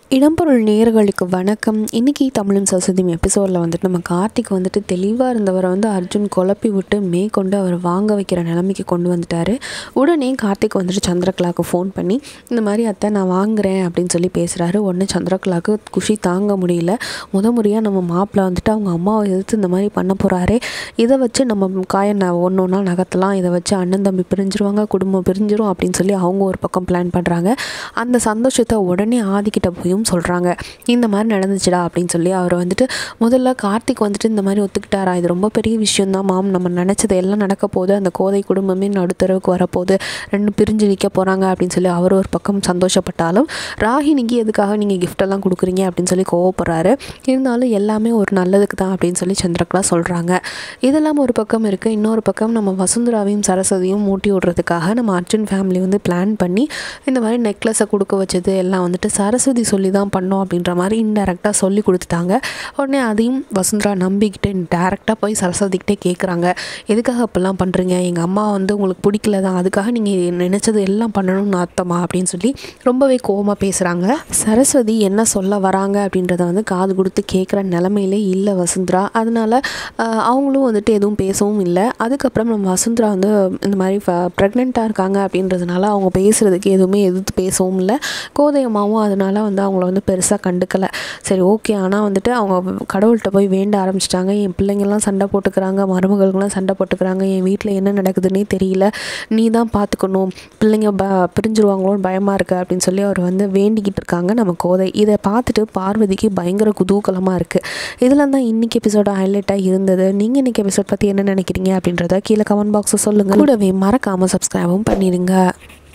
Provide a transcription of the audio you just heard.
இடம்பொருள் நேயர்களுக்கு வணக்கம் இன்றைக்கி தமிழும் சரஸ்வதியும் எபிசோடில் வந்துட்டு நம்ம கார்த்திக் வந்துட்டு தெளிவாக இருந்தவரை வந்து அர்ஜுன் குழப்பி விட்டு மேற்கொண்டு அவர் வாங்க வைக்கிற நிலைமைக்கு கொண்டு வந்துட்டார் உடனே கார்த்திக் வந்துட்டு சந்திரகலாவுக்கு ஃபோன் பண்ணி இந்த மாதிரி அத்தை நான் வாங்குறேன் அப்படின்னு சொல்லி பேசுகிறாரு உடனே சந்திரகலாவுக்கு குஷி தாங்க முடியல முத முறையாக நம்ம மாப்பிள்ளை வந்துட்டு அவங்க அம்மாவை எதிர்த்து இந்த மாதிரி பண்ண போகிறாரே இதை வச்சு நம்ம காய ந ஒன்று ஒன்றா நகர்த்தலாம் இதை வச்சு அண்ணன் தம்பி பிரிஞ்சிருவாங்க குடும்பம் பிரிஞ்சிரும் அப்படின்னு சொல்லி அவங்க ஒரு பக்கம் பிளான் பண்ணுறாங்க அந்த சந்தோஷத்தை உடனே ஆதிக்கிட்ட போயும் சொல்கிறாங்க இந்த மாதிரி நடந்துச்சுடா அப்படின்னு சொல்லி அவர் வந்துட்டு முதல்ல கார்த்திக் வந்துட்டு இந்த மாதிரி ஒத்துக்கிட்டாரா இது ரொம்ப பெரிய விஷயம்தான் மாம் நம்ம நினச்சது எல்லாம் நடக்க போகுது அந்த கோதை குடும்பமே நடுத்தரவுக்கு வரப்போகுது ரெண்டும் பிரிஞ்சு நிற்க போகிறாங்க அப்படின்னு சொல்லி அவர் ஒரு பக்கம் சந்தோஷப்பட்டாலும் ராகினிக்கு எதுக்காக நீங்கள் கிஃப்டெல்லாம் கொடுக்குறீங்க அப்படின்னு சொல்லி கோவப்படுறாரு இருந்தாலும் எல்லாமே ஒரு நல்லதுக்கு தான் அப்படின்னு சொல்லி சந்திரகலா சொல்கிறாங்க இதெல்லாம் ஒரு பக்கம் இருக்குது இன்னொரு பக்கம் நம்ம வசுந்தராவையும் சரஸ்வதியும் மூட்டி விடுறதுக்காக நம்ம அர்ஜுன் ஃபேமிலி வந்து பிளான் பண்ணி இந்த மாதிரி நெக்லஸை கொடுக்க வச்சது எல்லாம் வந்துட்டு சரஸ்வதி சொல்லி தான் பண்ணோம் அப்படின்ற மாதிரி இன்டெரக்டாக சொல்லி கொடுத்துட்டாங்க உடனே அதையும் வசுந்தரா நம்பிக்கிட்டு டேரெக்டாக போய் சரஸ்வதிக்கிட்டே கேட்குறாங்க எதுக்காக இப்படிலாம் பண்ணுறீங்க எங்கள் அம்மா வந்து உங்களுக்கு பிடிக்கல தான் அதுக்காக நீங்கள் நினச்சது எல்லாம் பண்ணணும்னு அர்த்தமா அப்படின்னு சொல்லி ரொம்பவே கோவமாக பேசுகிறாங்க சரஸ்வதி என்ன சொல்ல வராங்க அப்படின்றத வந்து காது கொடுத்து கேட்குற நிலமையிலே இல்லை வசுந்தரா அதனால ஆஹ், அவங்களும் வந்துட்டு எதுவும் பேசவும் இல்லை அதுக்கப்புறம் நம்ம வசுந்தரா வந்து இந்த மாதிரி ப்ரெக்னெண்ட்டாக இருக்காங்க அப்படின்றதுனால அவங்க பேசுகிறதுக்கு எதுவுமே எதிர்த்து பேசவும் இல்லை கோதையம்மாவும் அதனால வந்து அவங்கள வந்து பெருசாக கண்டுக்கலை சரி ஓகே ஆனால் வந்துட்டு அவங்க கடவுள்கிட்ட போய் வேண்ட ஆரம்பிச்சிட்டாங்க என் பிள்ளைங்கள்லாம் சண்டை போட்டுக்கிறாங்க மருமகளுக்கெல்லாம் சண்டை போட்டுக்கிறாங்க என் வீட்டில் என்ன நடக்குதுன்னே தெரியல நீ தான் பார்த்துக்கணும் பிள்ளைங்க ப பிரிஞ்சிருவாங்களோன்னு பயமாக இருக்கு அப்படின்னு சொல்லி அவர் வந்து வேண்டிக்கிட்டு இருக்காங்க நம்ம கோதை இதை பார்த்துட்டு பார்வதிக்கு பயங்கர குதூகலமாக இருக்குது இதில் தான் இன்றைக்கி எபிசோட ஹைலைட்டாக இருந்தது நீங்கள் இன்றைக்கி எபிசோட் பற்றி என்ன நினைக்கிறீங்க அப்படின்றத கீழே கமெண்ட் பாக்ஸை சொல்லுங்கள் கூடவே மறக்காமல் சப்ஸ்கிரைபும் பண்ணிடுங்க